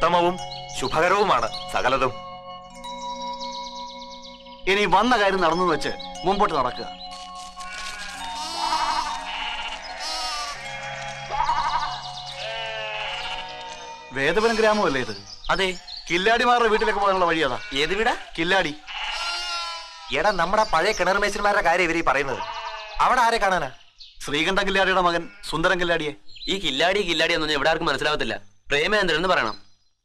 ഉത്തമവും ശുഭകരവുമാണ് സകലതും ഇനി വന്ന കാര്യം നടന്നു വെച്ച് മുമ്പോട്ട് നടക്കുക വേദപുരം ഗ്രാമമല്ലേ ഇത് അതെ കില്ലാടിമാരുടെ വീട്ടിലേക്ക് പോകാനുള്ള വഴി അതാ ഏത് വീടാ കില്ലാടി എടാ നമ്മുടെ പഴയ കിണർ മേശന്മാരുടെ കാര്യം ഇവര് ഈ പറയുന്നത് അവിടെ ആരെ കാണാനാ ശ്രീകണ്ഠ കില്ലാടിയുടെ മകൻ സുന്ദരൻ കില്ലാടിയെ ഈ കില്ലാടി കില്ലാടി എന്നൊന്നും ഇവിടെ ആർക്കും മനസ്സിലാവത്തില്ല പ്രേമേന്ദ്രൻ എന്ന് പറയണം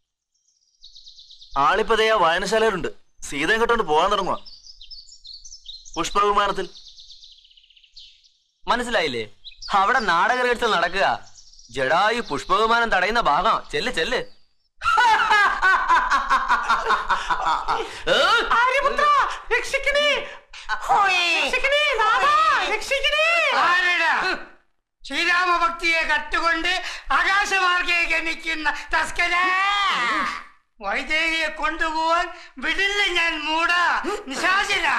ആളിപ്പതേ ആ വായനശാലയിലുണ്ട് സീതയും കെട്ടോണ്ട് പോകാൻ തുടങ്ങുക പുഷ്പവിമാനത്തിൽ മനസ്സിലായില്ലേ അവിടെ നാടക റിഹേഴ്സൽ നടക്കുക ജഡായു പുഷ്പവിമാനം തടയുന്ന ഭാഗം ചെല്ല് ചെല്ല് ആരെടാ? ശ്രീരാമഭക്തിയെ കട്ടുകൊണ്ട് ആകാശമാർഗേക്ക് നിൽക്കുന്ന തസ്കര വൈദേഹിയെ കൊണ്ടുപോവാൻ വിടില്ല ഞാൻ മൂട നിശാചര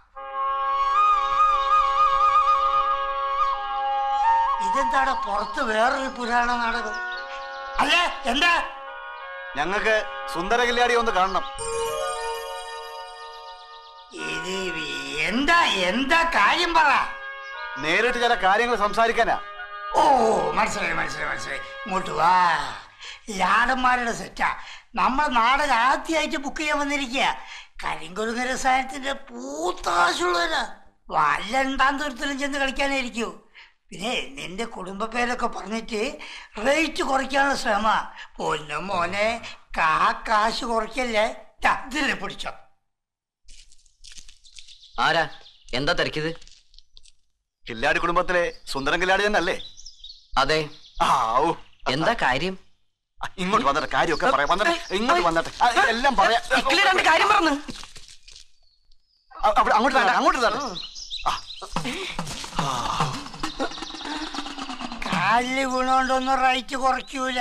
ഇതെന്താടാ പുറത്ത് വേറൊരു പുരാണ നാടകം അല്ല എന്താ ഞങ്ങൾക്ക് സുന്ദര കില്ലാടി ഒന്ന് കാണണം ഇത് എന്താ എന്താ കാര്യം പറ നേരിട്ട് ചില കാര്യങ്ങൾ സംസാരിക്കാനാ ഓ മനസ്സിലായി മനസ്സിലായി മനസ്സിലായി ഇങ്ങോട്ട് വാ ലാടന്മാരുടെ സെറ്റാ നമ്മൾ നാടകം ആദ്യമായിട്ട് ബുക്ക് ചെയ്യാൻ വന്നിരിക്കുക കരിങ്കൊരുങ്ങ രസായനത്തിന്റെ പൂത്താശുള്ളവരാ വല്ലണ്ടാം ദൂരത്തിലും ചെന്ന് കളിക്കാനായിരിക്കൂ പിന്നെ നിന്റെ കുടുംബ പേരൊക്കെ പറഞ്ഞിട്ട് റേറ്റ് കുറയ്ക്കാനുള്ള ശ്രമ പൊന്നു മോനെ കാ കാശ് കുറയ്ക്കല്ലേ ദാ, ഇതിലെ പിടിച്ചോ ആരാ എന്താ തിരക്കിയത് കില്ലാടി കുടുംബത്തിലെ സുന്ദരൻ കില്ലാടി തന്നെ അല്ലേ അതെ ആ ഔ. എന്താ കാര്യം ആ, ഇങ്ങോട്ട് വന്നിട്ട് കാര്യമൊക്കെ പറയാം വന്നിട്ട് ഇങ്ങോട്ട് വന്നിട്ട് ആ, എല്ലാം പറയാം ഇക്കിളിയുടെ കാര്യം പറഞ്ഞു ആ, അവിടെ അങ്ങോട്ട് തരാം അങ്ങോട്ട് തരാം കാലില് വീണോണ്ടൊന്നും റേറ്റ് കുറയ്ക്കൂല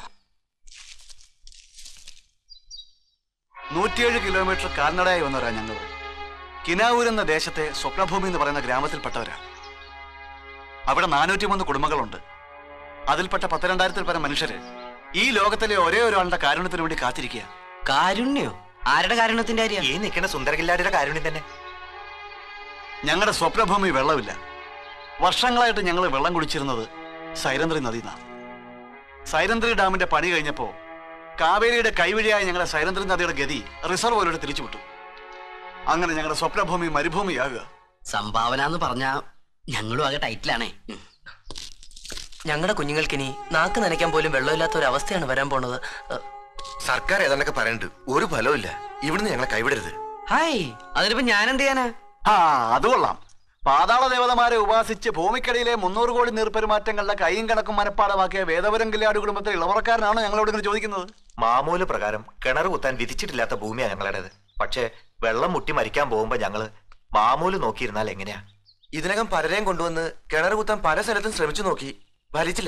നൂറ്റിയേഴ് കിലോമീറ്റർ കാൽനടയായി വന്നവരാ ഞങ്ങൾ കിനാവൂർ എന്ന ദേശത്തെ സ്വപ്നഭൂമി എന്ന് പറയുന്ന ഗ്രാമത്തിൽപ്പെട്ടവരാ അവിടെ നാനൂറ്റി മൂന്ന് കുടുംബങ്ങളുണ്ട് അതിൽപ്പെട്ട പത്തിരണ്ടായിരത്തിൽ പരം മനുഷ്യര് ഈ ലോകത്തിലെ ഒരേ ഒരാളുടെ കാരുണ്യത്തിന് വേണ്ടി കാത്തിരിക്കുക കാരുണ്യോ ആരുടെ കാരുണ്യത്തിന്റെ കാര്യം ഈ നിൽക്കുന്ന സുന്ദരകില്ലാടിയുടെ കാരുണ്യം തന്നെ ഞങ്ങളുടെ സ്വപ്നഭൂമി വെള്ളമില്ല വർഷങ്ങളായിട്ട് ഞങ്ങൾ വെള്ളം കുടിച്ചിരുന്നത് സൈരന്ത്രി നദിന്നാണ് സൈരന്ത്രി ഡാമിന്റെ പണി കഴിഞ്ഞപ്പോ കാവേരിയുടെ കൈവഴിയായ ഞങ്ങളുടെ സൈരന്ത്രി നദിയുടെ ഗതി റിസർവോയിലൂടെ തിരിച്ചുവിട്ടു അങ്ങനെ ഞങ്ങളുടെ സ്വപ്നഭൂമി മരുഭൂമിയാകുക സംഭാവന എന്ന് പറഞ്ഞാ ഞങ്ങളും ആകെ ടൈറ്റിലാണേ ഞങ്ങളുടെ കുഞ്ഞുങ്ങൾക്കിനി നാക്ക് നനയ്ക്കാൻ പോലും വെള്ളമില്ലാത്ത ഒരു അവസ്ഥയാണ് വരാൻ പോണത് ഏ, സർക്കാർ ഏതാണ്ടൊക്കെ പറയണ്ട് ഒരു ഫലവും ഇവിടുന്ന് ഞങ്ങളെ കൈവിടരുത് ഹായ് അതിനിപ്പോ ഞാൻ എന്ത് ചെയ്യാനാ ആ അത് കൊള്ളാം പാതാള ദേവതമാരെ ഉപാസിച്ച് ഭൂമിക്കടിയിലെ മുന്നൂറ് കോടി നീർപ്പെരുമാറ്റങ്ങളുടെ കൈയും കണക്കും മനപ്പാടമാക്കിയ വേദപുരം കില്ലാടി കുടുംബത്തിലെ ഇളവറക്കാരനാണ് ഞങ്ങളോട് ഇങ്ങനെ ചോദിക്കുന്നത് മാമൂല് പ്രകാരം കിണർ കുത്താൻ വിധിച്ചിട്ടില്ലാത്ത ഭൂമിയാ ഞങ്ങളുടേത് പക്ഷേ വെള്ളം മുട്ടി മരിക്കാൻ പോകുമ്പോ ഞങ്ങള് മാമൂല് നോക്കിയിരുന്നാൽ എങ്ങനെയാ ഇതിനകം പലരെയും കൊണ്ടുവന്ന് കിണർ കുത്താൻ പല സ്ഥലത്തും ശ്രമിച്ചു നോക്കി ഫലിച്ചില്ല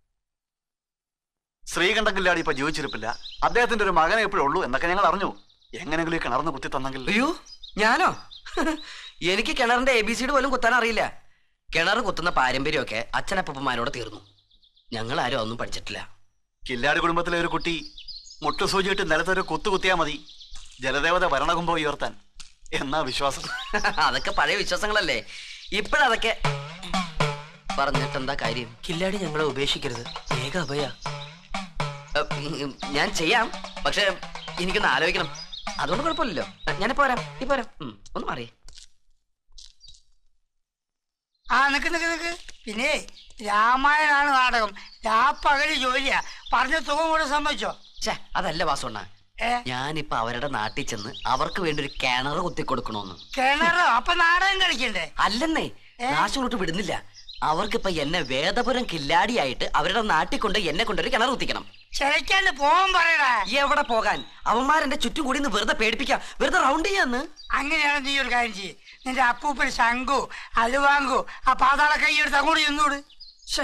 ശ്രീകണ്ഠൻ കില്ലാടി ഇപ്പൊ ജീവിച്ചിരിപ്പില്ല അദ്ദേഹത്തിന്റെ ഒരു മകനെ എപ്പോഴും ഉള്ളൂ എന്നൊക്കെ ഞങ്ങൾ അറിഞ്ഞു എങ്ങനെങ്കിലും ഈ കിണർന്ന് കുത്തി തന്നെങ്കിൽ അയ്യോ ഞാനോ എനിക്ക് കിണറിന്റെ എ ബി സിഡ് പോലും കുത്താൻ അറിയില്ല കിണർ കുത്തുന്ന പാരമ്പര്യമൊക്കെ അച്ഛനപ്പന്മാരോട് തീർന്നു ഞങ്ങൾ ആരും ഒന്നും പഠിച്ചിട്ടില്ല കില്ലാടി കുടുംബത്തിലെ ഒരു കുട്ടി മുട്ടുസൂചിയിട്ട് നിലത്തൊരു കുത്തു കുത്തിയാ മതി ജലദേവത ഭരണകുംഭം ഉയർത്താൻ എന്നാ വിശ്വാസം അതൊക്കെ പഴയ വിശ്വാസങ്ങളല്ലേ ഇപ്പോഴതൊക്കെ പറഞ്ഞിട്ട് എന്താ കാര്യം കില്ലാടി ഞങ്ങളെ ഉപേക്ഷിക്കരുത് വേഗ അഭയ ഏ, ഉം, ഞാൻ ചെയ്യാം പക്ഷെ എനിക്കൊന്ന് ആലോചിക്കണം അതുകൊണ്ട് കുഴപ്പമില്ലല്ലോ ഞാനിപ്പോ വരാം ഇപ്പൊ വരാം ഉം, ഒന്ന് മാറിയേ ആ നിക്ക് നിക്ക് നിക്ക് പിന്നെ രാമായണാണ് നാടകം രാപ്പകല് ജോലിയാ പറഞ്ഞ തുക കൂടെ സമ്മതിച്ചോ ഛേ അതല്ല വാസുണ്ണ ഏ ഞാനിപ്പോ അവരുടെ നാട്ടിൽ ചെന്ന് അവർക്ക് വേണ്ടി ഒരു കിണർ കുത്തി കൊടുക്കണോന്ന് കിണറോ അപ്പൊ നാടകം കളിക്കണ്ടേ അല്ലെന്നേ നാശോട്ട് വിടുന്നില്ല അവർക്കിപ്പോ എന്നെ വേദപുരം കില്ലാടിയായിട്ട് അവരുടെ നാട്ടിൽ കൊണ്ട് എന്നെ കൊണ്ടൊരു കിണർ കുത്തിക്കണം ചിലക്കാണ്ട് പോവാൻ പറയടാ എവിടെ പോകാൻ അവന്മാരെന്റെ ചുറ്റും കൂടി നിന്ന് വെറുതെ പേടിപ്പിക്കാം വെറുതെ റൗണ്ട് ചെയ്യാന്ന് അങ്ങനെയാണ് നീ ഒരു കാര്യം ചെയ്യ് നിന്റെ അപ്പൂപ്പൻ ശങ്കു അലുവാങ്കു ആ പാതാള കൈ എടുത്ത് അങ്ങോട്ട് ചെന്നൂട് ശ്ശേ,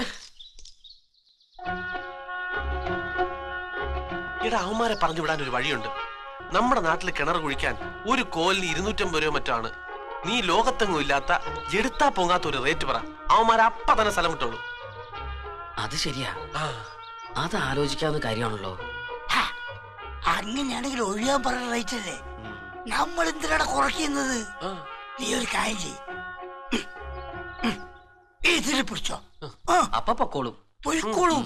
ഇവിടെ അവന്മാരെ പറഞ്ഞു വിടാൻ ഒരു വഴിയുണ്ട് നമ്മുടെ നാട്ടിൽ കിണർ കുഴിക്കാൻ ഒരു കോലിന് ഇരുന്നൂറ്റമ്പത് രൂപ മറ്റാണ് നീ ലോകത്തെങ്ങും ഇല്ലാത്ത എടുത്താ പൊങ്ങാത്ത ഒരു റേറ്റ് പറ അവന്മാരെ അപ്പ തന്നെ സ്ഥലം വിട്ടോളൂ അത് ശരിയാ ആ അത് ആലോചിക്കാവുന്ന കാര്യമാണല്ലോ ഹാ, അങ്ങനെയാണെങ്കിൽ ഒഴിയാൻ പറഞ്ഞ റേറ്റ് അല്ലേ നമ്മൾ എന്തിനാണ് കുറയ്ക്കുന്നത് നീ ഒരു കാര്യം ചെയ്യ് ഇതിൽ പിടിച്ചോ ആ അപ്പൊ പൊക്കോളും പൊയ്ക്കോളും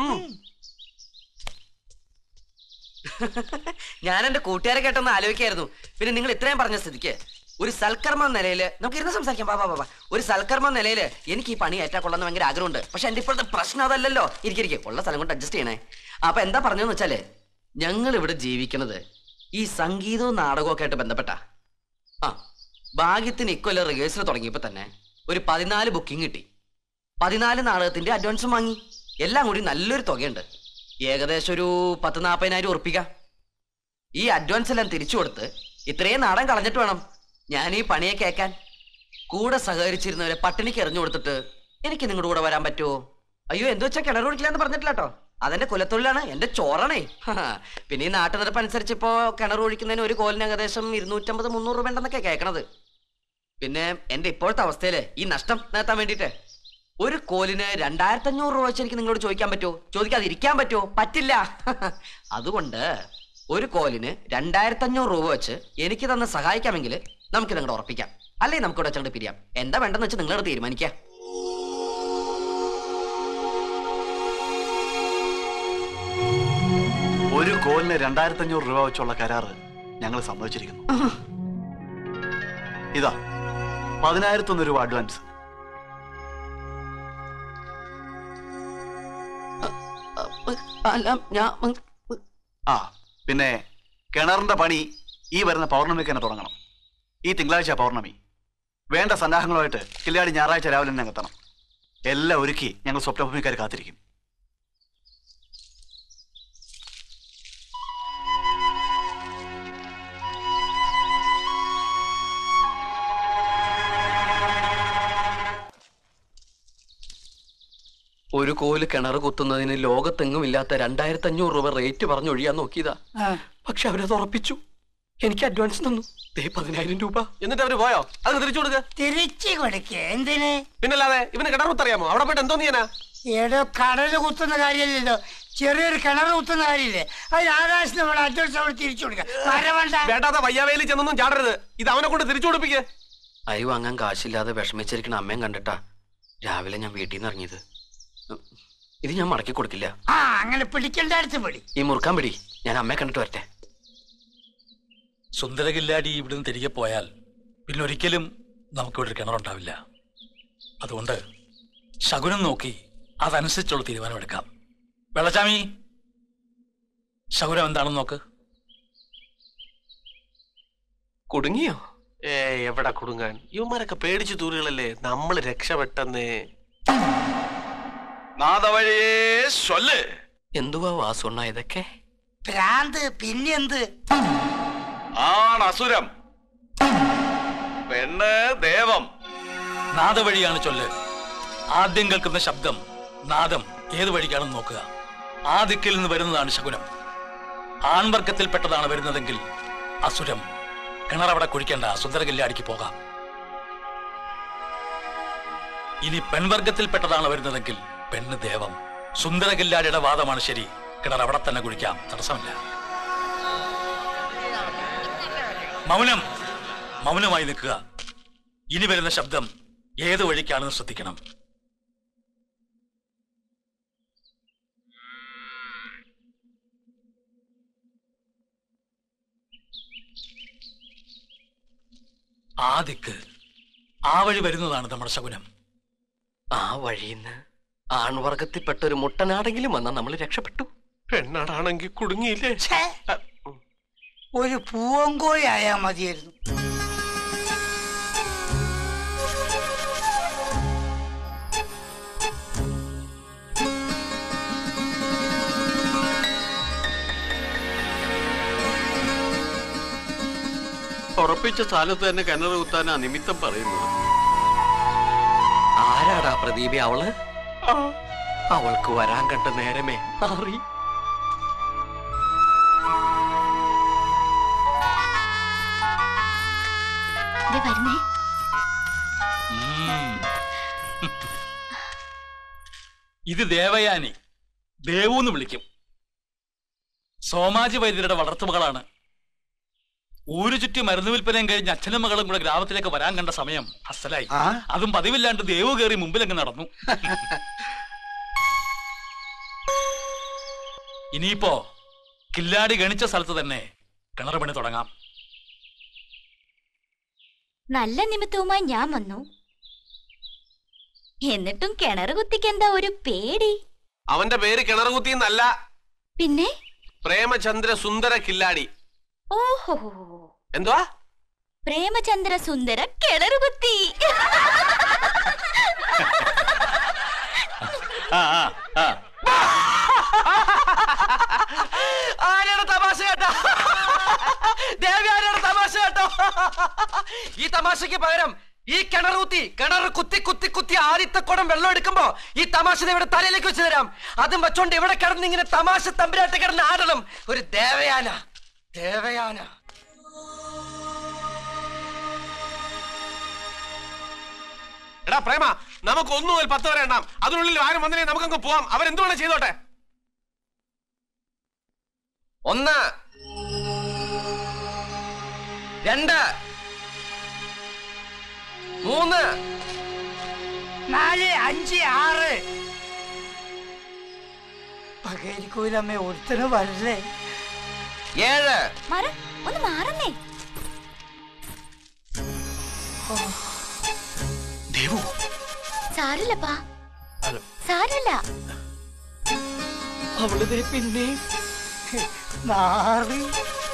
ഞാൻ എന്റെ കൂട്ടുകാരെ കേട്ടൊന്ന് ആലോചിക്കായിരുന്നു പിന്നെ നിങ്ങൾ ഇത്രയും പറഞ്ഞ സ്ഥിതിക്ക് ഒരു സൽക്കർമ്മ നിലയില് നമുക്ക് ഇരുന്ന് സംസാരിക്കാം ബാബാ ബാബാ ഒരു സൽക്കർമ്മ നിലയില് എനിക്ക് ഈ പണി ഏറ്റാ കൊള്ളാന്ന് ഭയങ്കര ആഗ്രഹമുണ്ട് പക്ഷെ എന്റെ ഇപ്പോഴത്തെ പ്രശ്നം അതല്ലല്ലോ ഇരിക്കിരിക്കെ ഉള്ള സ്ഥലം കൊണ്ട് അഡ്ജസ്റ്റ് ചെയ്യണേ അപ്പൊ എന്താ പറഞ്ഞതെന്ന് വെച്ചാല് ഞങ്ങൾ ഇവിടെ ജീവിക്കുന്നത് ഈ സംഗീതവും നാടകവും ഒക്കെ ആയിട്ട് ബന്ധപ്പെട്ട ആ ഭാഗ്യത്തിന് ഇക്കൊല്ലം റിഹേഴ്സൽ തുടങ്ങിയപ്പോ തന്നെ ഒരു പതിനാല് ബുക്കിംഗ് കിട്ടി പതിനാല് നാടകത്തിന്റെ അഡ്വാൻസും വാങ്ങി എല്ലാം കൂടി നല്ലൊരു തുകയുണ്ട് ഏകദേശം ഒരു പത്ത് നാൽപ്പതിനായിരം ഉറപ്പിക്കാം ഈ അഡ്വാൻസ് എല്ലാം തിരിച്ചു കൊടുത്ത് ഇത്രയും നാടൻ കളഞ്ഞിട്ട് വേണം ഞാൻ ഈ പണിയെ കേൾക്കാൻ കൂടെ സഹകരിച്ചിരുന്നവരെ പട്ടിണിക്ക് എറിഞ്ഞു കൊടുത്തിട്ട് എനിക്ക് നിങ്ങളുടെ കൂടെ വരാൻ പറ്റുമോ അയ്യോ എന്ത് വെച്ചാൽ കിണർ കുടിക്കില്ല എന്ന് പറഞ്ഞിട്ടില്ല കേട്ടോ അതെന്റെ കുലത്തൊഴിലാണ് എന്റെ ചോറണേ പിന്നെ ഈ നാട്ടുനിരപ്പ് അനുസരിച്ച് ഇപ്പോ കിണർ ഒഴിക്കുന്നതിന് ഒരു കോലിന് ഏകദേശം ഇരുന്നൂറ്റമ്പത് മുന്നൂറ് രൂപ ഉണ്ടെന്നൊക്കെ കേൾക്കണത് പിന്നെ എന്റെ ഇപ്പോഴത്തെ അവസ്ഥയില് ഈ നഷ്ടം നികത്താൻ വേണ്ടിയിട്ട് ഒരു കോലിന് രണ്ടായിരത്തി അഞ്ഞൂറ് രൂപ വെച്ച് എനിക്ക് നിങ്ങളോട് ചോദിക്കാൻ പറ്റുമോ ചോദിക്കാതിരിക്കാൻ പറ്റുമോ പറ്റില്ല അതുകൊണ്ട് ഒരു കോലിന് രണ്ടായിരത്തി അഞ്ഞൂറ് രൂപ വെച്ച് എനിക്ക് തന്നെ സഹായിക്കാമെങ്കിൽ നമുക്ക് നിങ്ങളുടെ ഉറപ്പിക്കാം അല്ലെങ്കിൽ നമുക്ക് ഇവിടെ വെച്ചങ്ങോട്ട് പിരിയാം എന്താ വേണ്ടെന്ന് വെച്ച് നിങ്ങളോട് തീരുമാനിക്കാം ഒരു കോലിന് രണ്ടായിരത്തി അഞ്ഞൂറ് രൂപ വെച്ചുള്ള കരാറ് ഞങ്ങൾ സമ്മതിച്ചിരിക്കുന്നു ഇതാ പതിനായിരത്തൊന്ന് രൂപ അഡ്വാൻസ് അല്ല ഞാൻ ആ പിന്നെ കിണറിന്റെ പണി ഈ വരുന്ന പൗർണമിക്ക് തന്നെ തുടങ്ങണം ഈ തിങ്കളാഴ്ച പൗർണമി വേണ്ട സന്നാഹങ്ങളുമായിട്ട് കില്ലാടി ഞായറാഴ്ച രാവിലെ തന്നെ എത്തണം എല്ലാം ഒരുക്കി ഞങ്ങൾ സ്വപ്നഭൂമിക്കാർ കാത്തിരിക്കും ഒരു കോല് കിണർ കുത്തുന്നതിന് ലോകത്തെങ്ങും ഇല്ലാത്ത രണ്ടായിരത്തി അഞ്ഞൂറ് രൂപ റേറ്റ് പറഞ്ഞൊഴിയാൻ നോക്കിയതാ പക്ഷെ അവരത് ഉറപ്പിച്ചു എനിക്ക് അഡ്വാൻസ് തന്നു ദേ പതിനായിരം രൂപ എന്നിട്ട് അവര് പോയോ അത് തിരിച്ചു കൊടുക്ക തിരിച്ചു കൊടുക്ക എന്തിന് പിന്നല്ലാതെ ഇവന് കിണർ കുത്തറിയാമോ അവിടെ പോയിട്ട് എന്തോ നീയാ ഏടോ കടല് കുത്തുന്ന കാര്യമില്ലല്ലോ ചെറിയൊരു കിണർ കുത്തുന്ന കാര്യമില്ലേ അത് ആകാശത്ത് നമ്മുടെ അഡ്വാൻസ് അവിടെ തിരിച്ചു കൊടുക്കാം വരവേണ്ട വേണ്ടാത്ത വയ്യാവേലി ചെന്നൊന്നും ചാടരുത് ഇത് അവനെ കൊണ്ട് തിരിച്ചു കൊടുപ്പിക്കേ അരി വാങ്ങാൻ കാശില്ലാതെ വിഷമിച്ചിരിക്കണ അമ്മയും കണ്ടിട്ടാ രാവിലെ ഞാൻ വീട്ടിൽ നിന്ന് ഇറങ്ങിയത് ഉം. ഇത് ഞാൻ മടക്കി കൊടുക്കില്ല ആ അങ്ങനെ പിടിക്കേണ്ട അടുത്ത് പിടി ഈ മുറുക്കാൻ പിടി ഞാൻ അമ്മയെ കണ്ടിട്ട് വരട്ടെ സുന്ദരകില്ലാടി ഇവിടുന്ന് തിരികെ പോയാൽ പിന്നെ ഒരിക്കലും നമുക്കിവിടെ ഒരു കിണറുണ്ടാവില്ല അതുകൊണ്ട് ശകുനം നോക്കി അതനുസരിച്ചുള്ള തീരുമാനമെടുക്കാം വെള്ളച്ചാമി ശകുനം എന്താണെന്ന് നോക്ക് കുടുങ്ങിയോ ഏ എവിടെ കുടുങ്ങാൻ ഇവന്മാരൊക്കെ പേടിച്ചു തൂറുകളല്ലേ നമ്മൾ രക്ഷപ്പെട്ടെന്നേ നാദവഴിയേ ചൊല്ല് എന്തുവാ വാസുണ്ണ ഇതൊക്കെ ഭ്രാന്ത് പിന്നെന്ത് ആണസുരം പെണ്ണ് ദേവം നാദവഴിയാണ് ചൊല്ല് ആദ്യം കേൾക്കുന്ന ശബ്ദം നാദം ഏത് വഴിക്കാണെന്ന് നോക്കുക ആ ദിക്കിൽ നിന്ന് വരുന്നതാണ് ശകുനം ആൺവർഗത്തിൽപ്പെട്ടതാണ് വരുന്നതെങ്കിൽ അസുരം കിണറവിടെ കുഴിക്കേണ്ട സുന്ദരകില്ലാടിക്ക് പോകാം ഇനി പെൺവർഗത്തിൽപ്പെട്ടതാണ് വരുന്നതെങ്കിൽ പെണ്ണ് ദേവം സുന്ദരകില്ലാടിയുടെ വാദമാണ് ശരി കിണർ അവിടെ തന്നെ കുഴിക്കാം തടസ്സമില്ല മൗനം മൗനമായി നിൽക്കുക ഇനി വരുന്ന ശബ്ദം ഏത് വഴിക്കാണെന്ന് ശ്രദ്ധിക്കണം ആ ദിക്ക് ആ വഴി വരുന്നതാണ് നമ്മുടെ ശകുനം ആ വഴിയിന്ന് ആൺവർഗത്തിൽപ്പെട്ട ഒരു മുട്ടനാടെങ്കിലും വന്നാൽ നമ്മൾ രക്ഷപ്പെട്ടു പെണ്ണാടാണെങ്കിൽ കുടുങ്ങിയില്ലേ ഛേ, ആ, ഉം. ഒരു പൂവങ്കോഴി ആയാ മതിയായിരുന്നു ഉറപ്പിച്ച സ്ഥലത്ത് തന്നെ കിണർ കുത്താനാ നിമിത്തം പറയുന്നത് ആരാടാ പ്രദീപി അവള് അവൾക്ക് വരാൻ കണ്ട നേരമേ മാറി ദേ വരുന്നേ ഉം. ഇത് ദേവയാനി ദേവൂന്ന് വിളിക്കും സോമാജി വൈദ്യരുടെ വളർത്തുമകളാണ് ഊരു ചുറ്റി മരുന്ന് വിൽപ്പനയും കഴിഞ്ഞ് അച്ഛനും മകളും കൂടെ ഗ്രാമത്തിലേക്ക് വരാൻ കണ്ട സമയം അസലായി അതും പതിവില്ലാണ്ട് ദേവ് കയറി മുമ്പിലങ്ങ് നടന്നു ഇനിയിപ്പോ കില്ലാടി ഗണിച്ച സ്ഥലത്ത് തന്നെ കിണർ പണി തുടങ്ങാം നല്ല നിമിത്തവുമായി ഞാൻ വന്നു എന്നിട്ടും കിണറ് കുത്തിക്കെന്താ ഒരു പേടി അവന്റെ പേര് കിണറുകുത്തി എന്നല്ല പിന്നെ പ്രേമചന്ദ്ര സുന്ദര കില്ലാടി ഓഹോ എന്തുവാ പ്രേമചന്ദ്ര സുന്ദര കിണറ് കുത്തി ആ ആ ആ ആരെയുടെ തമാശ കേട്ടോ ദേവി ആരെയുടെ തമാശ കേട്ടോ ഈ തമാശക്ക് പകരം ഈ കിണർ കുത്തി കിണർ കുത്തി കുത്തി കുത്തി ആദ്യത്തെ കുടം വെള്ളം എടുക്കുമ്പോ ഈ തമാശ ദേ ഇവിടെ തലയിലേക്ക് വെച്ച് തരാം അതും വെച്ചോണ്ട് ഇവിടെ കിടന്ന് ഇങ്ങനെ തമാശ തമ്പുരാട്ട് കിടന്ന് ആടണം ഒരു ദേവയാന ദേവയാന എടാ പ്രേമ നമുക്ക് ഒന്നു മുതൽ പത്ത് വരെ എണ്ണാം അതിനുള്ളിൽ ആരും വന്നില്ലേ നമുക്കങ്ങ് പോവാം അവരെന്ത് വേണം ചെയ്തോട്ടെ ഒന്ന് രണ്ട് മൂന്ന് നാല് അഞ്ച് ആറ് പകരിക്കൂലമ്മ ഒരുത്തന് വരല്ലേ ഏഴ് മാറ ഒന്ന് മാറുന്നേ ദേവു സാരില്ലപ്പാ സാരല്ല അവളതേ പിന്നെ നാറി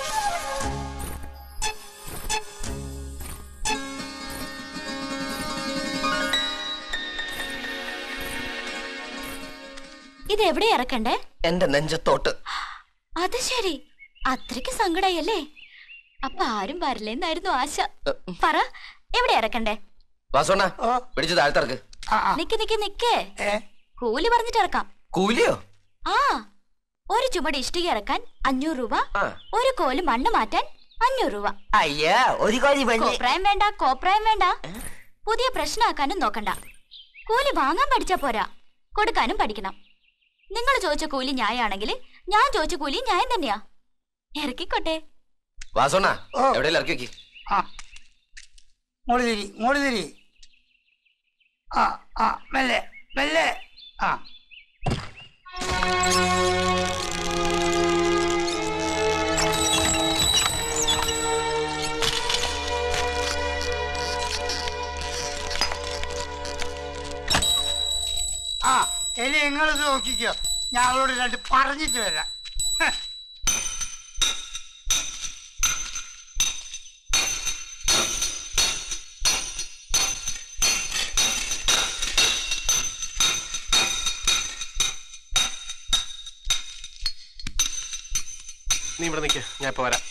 ഇത് എവിടെ ഇറക്കണ്ടേ എന്റെ നെഞ്ചത്തോട്ട് അത് ശരി അത്രയ്ക്ക് സങ്കടായല്ലേ അപ്പൊ ആരും വരില്ലെന്നായിരുന്നു ആശ പറ എവിടെ ഇറക്കണ്ടേ വാസോണ്ണ പിടിച്ച് താഴ്ത്തിറക്ക് നിക്ക് നിക്ക് നിക്കേ കൂലി പറഞ്ഞിട്ട് ഇറക്കാം കൂലിയോ ആ ഒരു ചുമട് ഇഷ്ടിക ഇറക്കാൻ അഞ്ഞൂറ് രൂപ ആ. ഒരു കോല് മണ്ണ് മാറ്റാൻ അഞ്ഞൂറ് രൂപ അയ്യാ ഒരു കോഴി കോപ്രായം വേണ്ട കോപ്രായം വേണ്ട പുതിയ പ്രശ്നമാക്കാനും നോക്കണ്ട കൂലി വാങ്ങാൻ പഠിച്ചാ പോരാ കൊടുക്കാനും പഠിക്കണം നിങ്ങൾ ചോദിച്ച കൂലി ന്യായാണെങ്കിൽ ഞാൻ ചോദിച്ച കൂലി ന്യായം തന്നെയാ ഇറക്കിക്കോട്ടെ വാസോണ്ണ എവിടെയെങ്കിലും ഇറക്കി വെക്കി ആ മോളി തിരി മോളി തിരി ആ ആ മെല്ലെ മെല്ലെ ആ ആ ഇനി നിങ്ങളിത് നോക്കിക്കോ ഞങ്ങളോട് രണ്ട് പറഞ്ഞിട്ട് വരാം ഹ്. നീ ഇവിടെ നിൽക്ക് ഞാൻ ഇപ്പൊ വരാം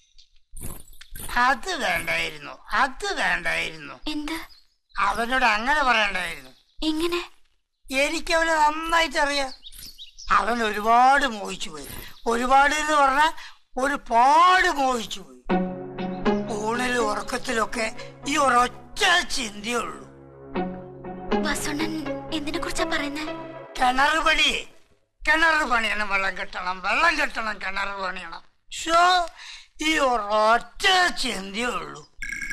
അത് വേണ്ടായിരുന്നു അത് വേണ്ടായിരുന്നു എന്ത് അവനോട് അങ്ങനെ പറയണ്ടായിരുന്നു എങ്ങനെ എനിക്ക് അവനെ നന്നായിട്ട് അറിയാം അവൻ ഒരുപാട് മോഹിച്ചു പോയി ഒരുപാട് എന്ന് പറഞ്ഞാൽ ഒരുപാട് മോഹിച്ചു പോയി ഊണിലും ഉറക്കത്തിലൊക്കെ ഈ ഒരൊറ്റ ചിന്തയുള്ളൂ വസുണ്ണൻ എന്തിനെ കുറിച്ചാ പറയുന്നേ കിണർ പണി കിണർ പണിയണം വെള്ളം കെട്ടണം വെള്ളം കെട്ടണം കിണർ പണിയണം ഷോ ഈ ഒരൊറ്റ ചിന്തയുള്ളൂ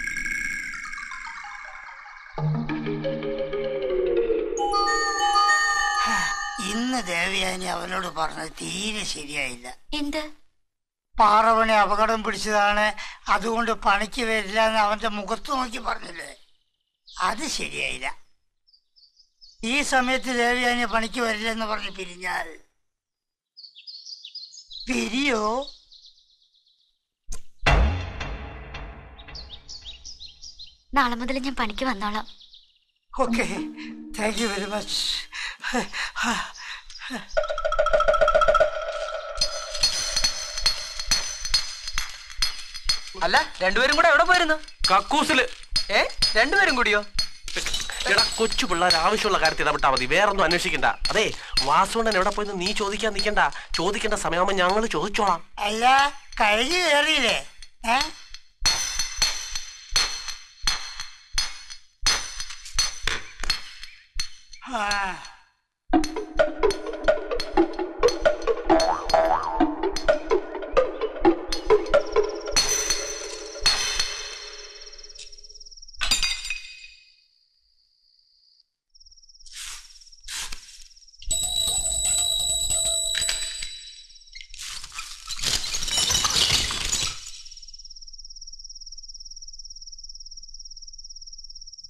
ഇന്ന് ദേവയാനി അവനോട് പറഞ്ഞത് തീരെ ശരിയായില്ല എന്ത് പാറവനെ അപകടം പിടിച്ചതാണ് അതുകൊണ്ട് പണിക്ക് വരില്ല എന്ന് അവന്റെ മുഖത്ത് നോക്കി പറഞ്ഞില്ലേ അത് ശരിയായില്ല ഈ സമയത്ത് ദേവയാനി പണിക്ക് വരില്ല എന്ന് പറഞ്ഞ് പിരിഞ്ഞാൽ പിരിയോ നാളെ മുതൽ ഞാൻ പണിക്ക് വന്നോളാം okay thank you very much അല്ല രണ്ടുപേരും കൂടെ എവിടെ പോയിരുന്നു കക്കൂസില് ഏ രണ്ടുപേരും കൂടിയോ എടാ കൊച്ചു പിള്ളേർ ആവശ്യമുള്ള കാര്യത്തിൽ ഇടപെട്ടാ മതി വേറൊന്നും അന്വേഷിക്കണ്ട അതെ വാസുണ്ണൻ എവിടെ പോയെന്ന് നീ ചോദിക്കാൻ നിൽക്കണ്ട ചോദിക്കേണ്ട സമയമാകുമ്പോ ഞങ്ങൾ ചോദിച്ചോളാം അല്ല കഴിഞ്ഞു കയറിയില്ലേ ഏ ആ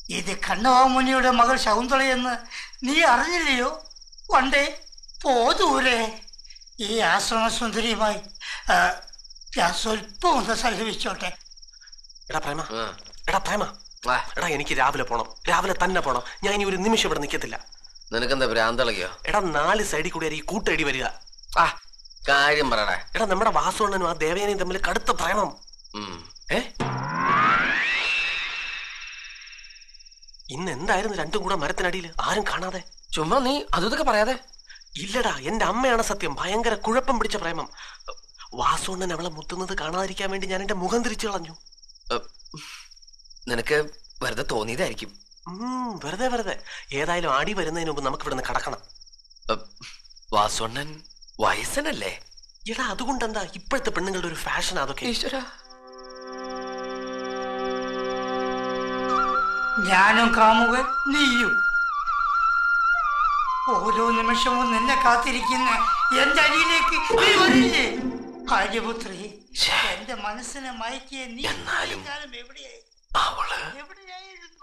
ഇത് കണ്ണവാമുനിയുടെ മകൾ ശകുന്തളയെന്ന് നീ അറിഞ്ഞില്ലയോ പണ്ടേ പോ ദൂരെ ഈ ആശ്രമസുന്ദരിയുമായി ആ, ഞാൻ സ്വല്പം ഒന്ന് സല്ലപിച്ചോട്ടെ എടാ പ്രേമ എടാ പ്രേമ എടാ എനിക്ക് രാവിലെ പോണം രാവിലെ തന്നെ പോണം ഞാൻ ഇനി ഒരു നിമിഷം ഇവിടെ നിൽക്കത്തില്ല നിനക്കെന്താ ഭ്രാന്തളകിയോ എടാ നാല് സൈഡിൽ കൂടി ഈ കൂട്ടടി വരിക ആ കാര്യം പറയടാ എടാ നമ്മുടെ വാസുണ്ണനും ആ ദേവയാനയും തമ്മിൽ കടുത്ത പ്രേമം ഏ ഇന്ന് എന്തായിരുന്നു രണ്ടും കൂടെ മരത്തിനടിയിൽ ആരും കാണാതെ ചുമ്മാ നീ അതൊക്കെ പറയാതെ ഇല്ലടാ എന്റെ അമ്മയാണ് സത്യം ഭയങ്കര കുഴപ്പം പിടിച്ച പ്രേമം വാസുണ്ണൻ അവളെ മുത്തുന്നത് കാണാതിരിക്കാൻ വേണ്ടി ഞാൻ എന്റെ മുഖം തിരിച്ചു കളഞ്ഞു നിനക്ക് വെറുതെ തോന്നിയതായിരിക്കും ഉം, വെറുതെ വെറുതെ ഏതായാലും ആടി വരുന്നതിന് മുമ്പ് നമുക്ക് ഇവിടുന്ന് കടക്കണം വാസുണ്ണൻ വയസ്സനല്ലേ എടാ അതുകൊണ്ടെന്താ ഇപ്പോഴത്തെ പെണ്ണുങ്ങളുടെ ഒരു ഫാഷൻ അതൊക്കെ ഞാനും കാമുകൻ നീയും ഓരോ നിമിഷവും നിന്നെ കാത്തിരിക്കുന്ന എന്റെ അരിയിലേക്ക് നീ വരില്ലേ ആര്യപുത്രി എന്റെ മനസ്സിനെ മയക്കിയ നീ ഇത്രയും കാലം എവിടെയായി അവള് എവിടെയായിരുന്നു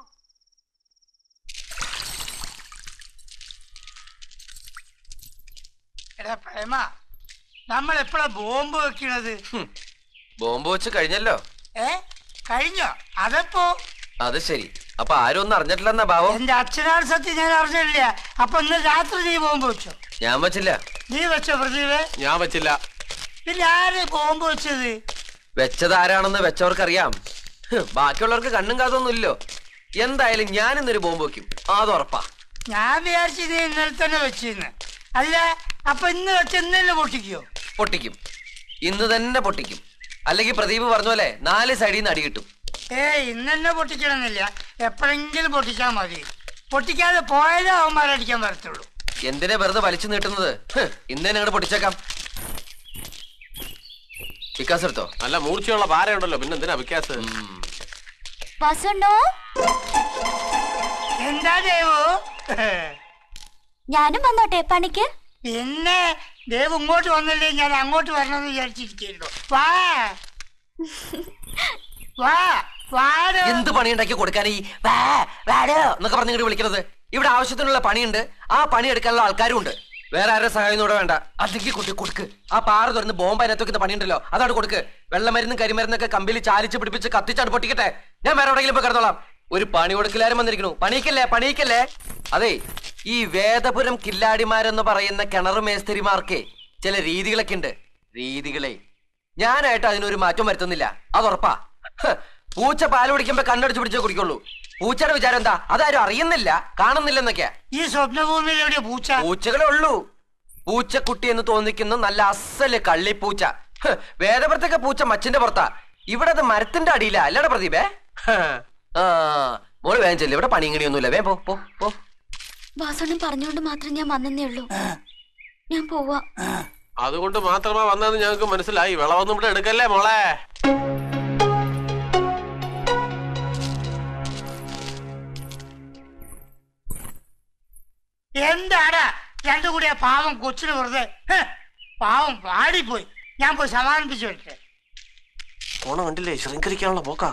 എടാ പ്രേമ നമ്മൾ എപ്പോഴാ ബോംബ് വെക്കണത് ബോംബ് വെച്ച് കഴിഞ്ഞല്ലോ ഏ കഴിഞ്ഞോ അതെപ്പോ അത് ശരി അപ്പൊ ആരും ഒന്നും അറിഞ്ഞിട്ടില്ലെന്നാ ഭാവം എന്റെ അച്ഛനാണ് സത്യം ഞാൻ അറിഞ്ഞില്ല അപ്പൊ ഇന്ന് രാത്രി നീ ബോംബ് വെച്ചോ ഞാൻ വെച്ചില്ല നീ വെച്ചോ പ്രദീപേ ഞാൻ വെച്ചില്ല പിന്നെ ആര് ബോംബ് വെച്ചത് വെച്ചത് ആരാണെന്ന് വെച്ചവർക്കറിയാം ഹ്, ബാക്കിയുള്ളവർക്ക് കണ്ണും കാതൊന്നുമില്ലോ എന്തായാലും ഞാൻ ഇന്നൊരു ബോംബ് വെക്കും അത് ഉറപ്പാ ഞാൻ വിചാരിച്ചു നീ ഇന്നലെ തന്നെ വെച്ചിന്ന് അല്ല അപ്പൊ ഇന്ന് വെച്ച് ഇന്ന് തന്നെ പൊട്ടിക്കോ പൊട്ടിക്കും ഇന്ന് തന്നെ പൊട്ടിക്കും അല്ലെങ്കിൽ പ്രദീപ് പറഞ്ഞ പോലെ നാല് സൈഡിൽ നിന്ന് അടി കിട്ടും ഏ ഇന്ന് തന്നെ പൊട്ടിക്കണമെന്നില്ല എപ്പോഴെങ്കിലും പൊട്ടിച്ചാൽ മതി പൊട്ടിക്കാതെ പോയാലേ അവന്മാരടിക്കാൻ വരത്തുള്ളൂ എന്തിനാ വെറുതെ വലിച്ചു നീട്ടുന്നത് ഹ്, ഇന്ന് തന്നെ അങ്ങോട്ട് പൊട്ടിച്ചേക്കാം വിക്കാസ് എടുത്തോ നല്ല മൂർച്ചയുള്ള പാരയുണ്ടല്ലോ പിന്നെ എന്തിനാ വിക്കാസ് വാസുണ്ണോ എന്താ ദേവു ഞാനും വന്നോട്ടെ പണിക്ക് പിന്നെ ദേവ് ഇങ്ങോട്ട് വന്നില്ലേ ഞാൻ അങ്ങോട്ട് വരണമെന്ന് വിചാരിച്ചിരിക്കുന്നു വാ വാ വാടോ എന്ത് പണിയുണ്ടാക്കി കൊടുക്കാൻ ഈ വാ, വാടോ എന്നൊക്കെ പറഞ്ഞ് ഇങ്ങോട്ട് വിളിക്കുന്നത് ഇവിടെ ആവശ്യത്തിനുള്ള പണിയുണ്ട് ആ പണി എടുക്കാനുള്ള ആൾക്കാരും ഉണ്ട് വേറെ ആരുടെ സഹായം കൂടെ വേണ്ട അല്ലെങ്കിൽ കുട്ടി കൊടുക്ക് ആ പാറ തുറന്ന് ബോംബ് അതിനകത്ത് വെക്കുന്ന പണിയുണ്ടല്ലോ അതാണ് കൊടുക്ക് വെള്ളമരുന്നും കരിമരുന്നൊക്കെ കമ്പിൽ ചാലിച്ച് പിടിപ്പിച്ച് കത്തിച്ചാണ് പൊട്ടിക്കട്ടെ ഞാൻ വേറെ എവിടെയെങ്കിലും പോയി കിടന്നോളാം ഒരു പണി കൊടുക്കലാരും വന്നിരിക്കണു പണിയിക്കല്ലേ പണിയിക്കല്ലേ അതെ ഈ വേദപുരം കില്ലാടിമാരെന്ന് പറയുന്ന കിണർ മേസ്തിരിമാർക്ക് ചില രീതികളൊക്കെ ഉണ്ട് രീതികളെ ഞാനായിട്ട് അതിനൊരു മാറ്റം വരുത്തുന്നില്ല അതുറപ്പാ ഹ്, പൂച്ച പാല് കുടിക്കുമ്പോ കണ്ണടിച്ച് പിടിച്ചേ കുടിക്കുള്ളൂ പൂച്ചയുടെ വിചാരം എന്താ അതാരും അറിയുന്നില്ല കാണുന്നില്ലെന്നൊക്കെയാ ഈ സ്വപ്നഭൂമിയിൽ എവിടെയാ പൂച്ച പൂച്ചകളെ ഉള്ളൂ പൂച്ചക്കുട്ടി എന്ന് തോന്നിക്കുന്ന നല്ല അസല് കള്ളിപ്പൂച്ച ഹ്, വേദപുരത്തൊക്കെ പൂച്ച മച്ചിന്റെ പുറത്താ ഇവിടെ അത് മരത്തിന്റെ അടിയിലാ അല്ലടാ പ്രദീപേ ഹ്. ആ മോള് വേഗം ചെല്ലു ഇവിടെ പണിങ്ങണിയൊന്നുമില്ല വേ പോ പോ പോ വാസുണ്ണൻ പറഞ്ഞുകൊണ്ട് മാത്രം ഞാൻ വന്നേ ഉള്ളൂ ഞാൻ പോവാ അതുകൊണ്ട് മാത്രമാ വന്നതെന്ന് ഞങ്ങൾക്ക് മനസ്സിലായി വിളവൊന്നും ഇവിടെ എടുക്കല്ലേ മോളെ എന്താടാ രണ്ടു കൂടി ആ പാവം കൊച്ചിന് വെറുതെ ഹ്, പാവം പാടിപ്പോയി ഞാൻ പോയി സമാധാനിപ്പിച്ചു വരട്ടെ പോണ കണ്ടില്ലേ ശൃംഖരിക്കാനുള്ള പോക്കാ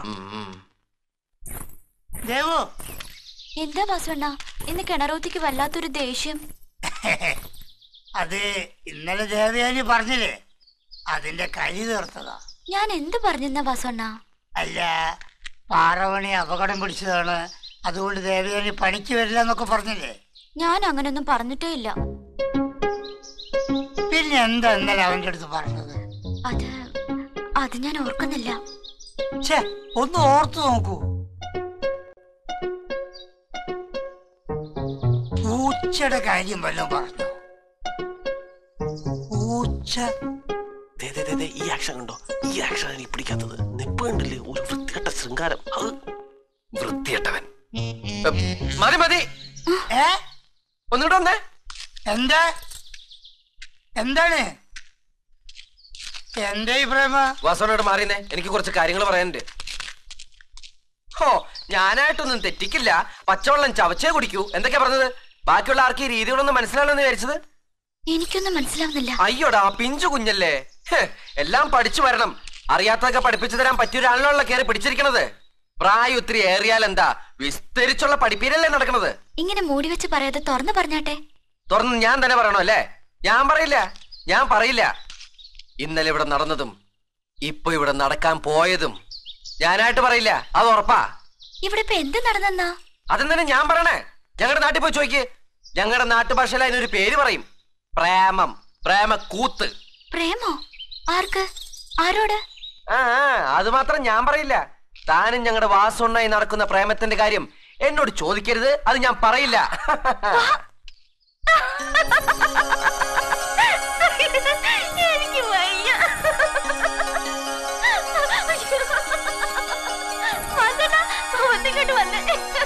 ദേവു എന്താ വാസുണ്ണ ഇന്ന് കിണറൂത്തിക്ക് വല്ലാത്തൊരു ദേഷ്യം അത് ഇന്നലെ ദേവയാനി പറഞ്ഞില്ലേ അതിന്റെ കരി തീർത്തതാ ഞാൻ എന്ത് പറഞ്ഞെന്നാ വാസുണ്ണ അല്ല പാറവണി അപകടം പിടിച്ചതാണ് അതുകൊണ്ട് ദേവയാനി പണിക്ക് വരില്ല എന്നൊക്കെ പറഞ്ഞില്ലേ ഞാൻ അങ്ങനൊന്നും പറഞ്ഞിട്ടേ ഇല്ല പിന്നെ എന്താ ഇന്നലെ അവന്റെ അടുത്ത് പറഞ്ഞത് അത് അത് ഞാൻ ഓർക്കുന്നില്ല ഛേ ഒന്ന് ഓർത്തു നോക്കൂ പൂച്ചയുടെ കാര്യം വല്ലതും പറഞ്ഞു പൂച്ച ദേ, ദേ, ദേ, ദേ, ഈ ആക്ഷൻ കണ്ടോ ഈ ആക്ഷൻ എനിക്ക് പിടിക്കാത്തത് നിപ്പ് കണ്ടില്ലേ ഒരു വൃത്തികെട്ട ശൃംഗാരം അത് വൃത്തിയട്ടവൻ മതി മതി ഏ ഒന്നുകൂടെ വന്നേ എന്താ എന്താണ് എന്റെ ഈ പ്രേമ വാസവനോട് മാറിയെന്നേ എനിക്ക് കുറച്ച് കാര്യങ്ങൾ പറയാനുണ്ട് ഹോ ഞാനായിട്ടൊന്നും തെറ്റിക്കില്ല പച്ചവെള്ളം ചവച്ചേ കുടിക്കൂ എന്തൊക്കെയാ പറഞ്ഞത് ബാക്കിയുള്ള ആർക്ക് ഈ രീതികളൊന്നും മനസ്സിലാവില്ലെന്ന് വിചാരിച്ചത് എനിക്കൊന്നും മനസ്സിലാവുന്നില്ല അയ്യോടാ പിഞ്ചു കുഞ്ഞല്ലേ ഹ്, എല്ലാം പഠിച്ചു വരണം അറിയാത്തതൊക്കെ പഠിപ്പിച്ചു തരാൻ പറ്റിയൊരാളിലുള്ള കയറി പിടിച്ചിരിക്കണത് പ്രായം ഒത്തിരി ഏറിയാൽ എന്താ വിസ്തരിച്ചുള്ള പഠിപ്പീരല്ലേ നടക്കുന്നത് ഇങ്ങനെ മൂടി വെച്ച് പറയാതെ തുറന്നു പറഞ്ഞാട്ടെ തുറന്ന് ഞാൻ തന്നെ പറയണോ അല്ലേ ഞാൻ പറയില്ല ഞാൻ പറയില്ല ഇന്നലെ ഇവിടെ നടന്നതും ഇപ്പൊ ഇവിടെ നടക്കാൻ പോയതും ഞാനായിട്ട് പറയില്ല അത് ഉറപ്പാ ഇവിടെ ഇപ്പൊ എന്ത് നടന്നെന്നാ അതെന്തിനാ ഞാൻ പറയണേ ഞങ്ങളുടെ നാട്ടിൽ പോയി ചോദിക്ക് ഞങ്ങളുടെ നാട്ടുഭാഷയിൽ അതിനൊരു പേര് പറയും പ്രേമം പ്രേമ കൂത്ത് പ്രേമോ ആർക്ക് ആരോട് ആ ആ, അത് മാത്രം ഞാൻ പറയില്ല താനും ഞങ്ങളുടെ വാസുണ്ണായി നടക്കുന്ന പ്രേമത്തിന്റെ കാര്യം എന്നോട് ചോദിക്കരുത് അത് ഞാൻ പറയില്ല എനിക്ക് വയ്യ വന്നെടാ, ഒന്നിങ്ങോട്ട് വന്നേ.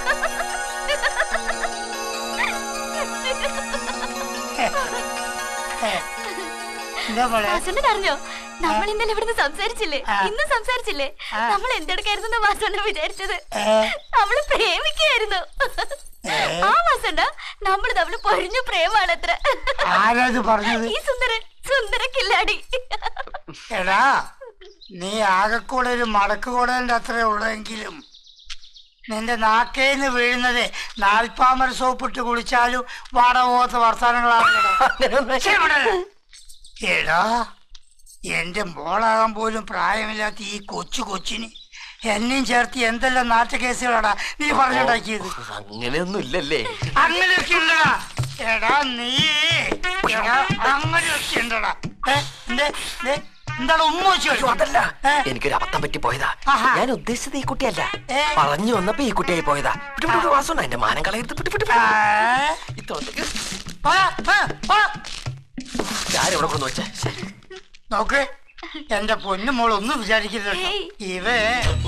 എന്താ മോളെ വാസുണ്ണൻ അറിഞ്ഞോ നമ്മൾ ഇന്നലെ ഇവിടുന്ന് സംസാരിച്ചില്ലേ ആ. ഇന്ന് സംസാരിച്ചില്ലേ ആ. നമ്മൾ എന്തെടുക്കായിരുന്നു വാസുണ്ണൻ വിചാരിച്ചത് ഏ. നമ്മള് പ്രേമിക്കായിരുന്നു ആ വാസുണ്ട നമ്മൾ തമ്മിൽ പൊഴിഞ്ഞു പ്രേമാണത്ര ആരാത് പറഞ്ഞത് ഈ സുന്ദരൻ സുന്ദര കില്ലാടി എടാ നീ ആകെക്കൂടെ ഒരു മടക്ക് കൂടേണ്ട അത്രേ ഉള്ളെങ്കിലും നിന്റെ നാക്കേന്ന് വീഴുന്നത് നാൽപ്പാമര സോപ്പിട്ട് കുളിച്ചാലും വാടപോകാത്ത വർത്താനങ്ങളാണ് എടാ എന്റെ മോളാകാൻ പോലും പ്രായമില്ലാത്ത ഈ കൊച്ചു കൊച്ചിന് എന്നെയും ചേർത്ത് എന്തെല്ലാം നാട്ടുകേസുകളാടാ നീ പറഞ്ഞുണ്ടാക്കിയത് അങ്ങനെയൊന്നും ഇല്ലല്ലേ അങ്ങനെയൊക്കെ ഉണ്ടടാ എടാ നീ എടാ അങ്ങനെയൊക്കെ ഉണ്ടടാ ഏ, എന്തേ, ദേ, എന്താണ് ഉമ്മ വെച്ച് കളിച്ചോ? അതല്ല ഏ? എനിക്കൊരു അബദ്ധം പറ്റി പോയതാ ആഹാ. ഞാൻ ഉദ്ദേശിച്ചത് ഈ കുട്ടിയല്ല ഏ? പറഞ്ഞു വന്നപ്പോ ഈ കുട്ടിയായി പോയതാ വിട്ടു, വിട്ടു, വിട്ടു, വാസുണ്ണ എന്റെ മാനം കളയരുത് വിട്ടു, വിട്ടു, ആ, വിട്ടു. ഈ തൊണ്ടയ്ക്ക് പോടാ, ആ, പോടാ. ആരെവിടെ കൊണ്ടു വെച്ചേ ശ്ശെ. നോക്ക് എന്റെ പൊന്നു മോൾ ഒന്നും വിചാരിക്കരുത് കേട്ടോ. ഏയ്. ഇവേ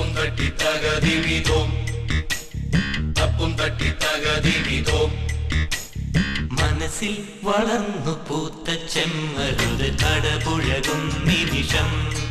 മനസ്സിൽ വളർന്നു പൂത്ത ചെമ്മരുത് കടപുഴകും നിമിഷം